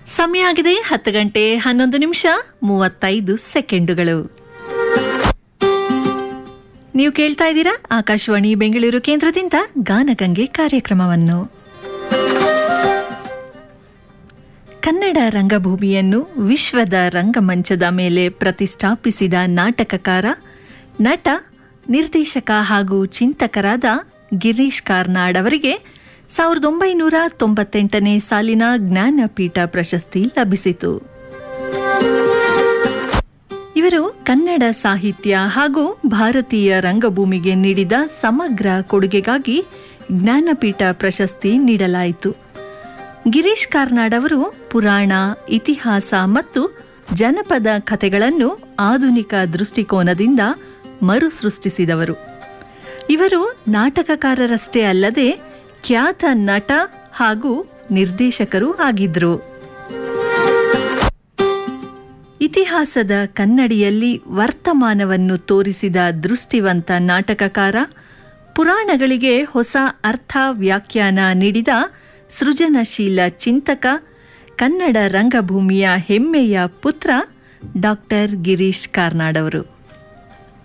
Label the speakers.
Speaker 1: ಸಮಯ ಆಗಿದೆ ಹತ್ತು ಗಂಟೆ ಹನ್ನೊಂದು ನಿಮಿಷ ಮೂವತ್ತೈದು ಸೆಕೆಂಡುಗಳು ನೀವು ಕೇಳ್ತಾ ಇದ್ದೀರಾ ಆಕಾಶವಾಣಿ ಬೆಂಗಳೂರು ಕೇಂದ್ರದಿಂದ ಗಾನಗಂಗೆ ಕಾರ್ಯಕ್ರಮವನ್ನು ಕನ್ನಡ ರಂಗಭೂಮಿಯನ್ನು ವಿಶ್ವದ ರಂಗಮಂಚದ ಮೇಲೆ ಪ್ರತಿಷ್ಠಾಪಿಸಿದ ನಾಟಕಕಾರ ನಟ ನಿರ್ದೇಶಕ ಹಾಗೂ ಚಿಂತಕರಾದ ಗಿರೀಶ್ ಕಾರ್ನಾಡ್ ಅವರಿಗೆ ಸಾವಿರದ ಒಂಬೈನೂರ ತೊಂಬತ್ತೆಂಟನೇ ಸಾಲಿನ ಜ್ಞಾನಪೀಠ ಪ್ರಶಸ್ತಿ ಲಭಿಸಿತು ಇವರು ಕನ್ನಡ ಸಾಹಿತ್ಯ ಹಾಗೂ ಭಾರತೀಯ ರಂಗಭೂಮಿಗೆ ನೀಡಿದ ಸಮಗ್ರ ಕೊಡುಗೆಗಾಗಿ ಜ್ಞಾನಪೀಠ ಪ್ರಶಸ್ತಿ ನೀಡಲಾಯಿತು ಗಿರೀಶ್ ಕಾರ್ನಾಡ್ ಅವರು ಪುರಾಣ ಇತಿಹಾಸ ಮತ್ತು ಜನಪದ ಕಥೆಗಳನ್ನು ಆಧುನಿಕ ದೃಷ್ಟಿಕೋನದಿಂದ ಮರುಸೃಷ್ಟಿಸಿದವರು ಇವರು ನಾಟಕಕಾರರಷ್ಟೇ ಅಲ್ಲದೆ ಖ್ಯಾತ ನಟ ಹಾಗೂ ನಿರ್ದೇಶಕರೂ ಆಗಿದ್ರು ಇತಿಹಾಸದ ಕನ್ನಡಿಯಲ್ಲಿ ವರ್ತಮಾನವನ್ನು ತೋರಿಸಿದ ದೃಷ್ಟಿವಂತ ನಾಟಕಕಾರ ಪುರಾಣಗಳಿಗೆ ಹೊಸ ಅರ್ಥ ವ್ಯಾಖ್ಯಾನ ನೀಡಿದ ಸೃಜನಶೀಲ ಚಿಂತಕ ಕನ್ನಡ ರಂಗಭೂಮಿಯ ಹೆಮ್ಮೆಯ ಪುತ್ರ ಡಾಕ್ಟರ್ ಗಿರೀಶ್ ಕಾರ್ನಾಡ್ ಅವರು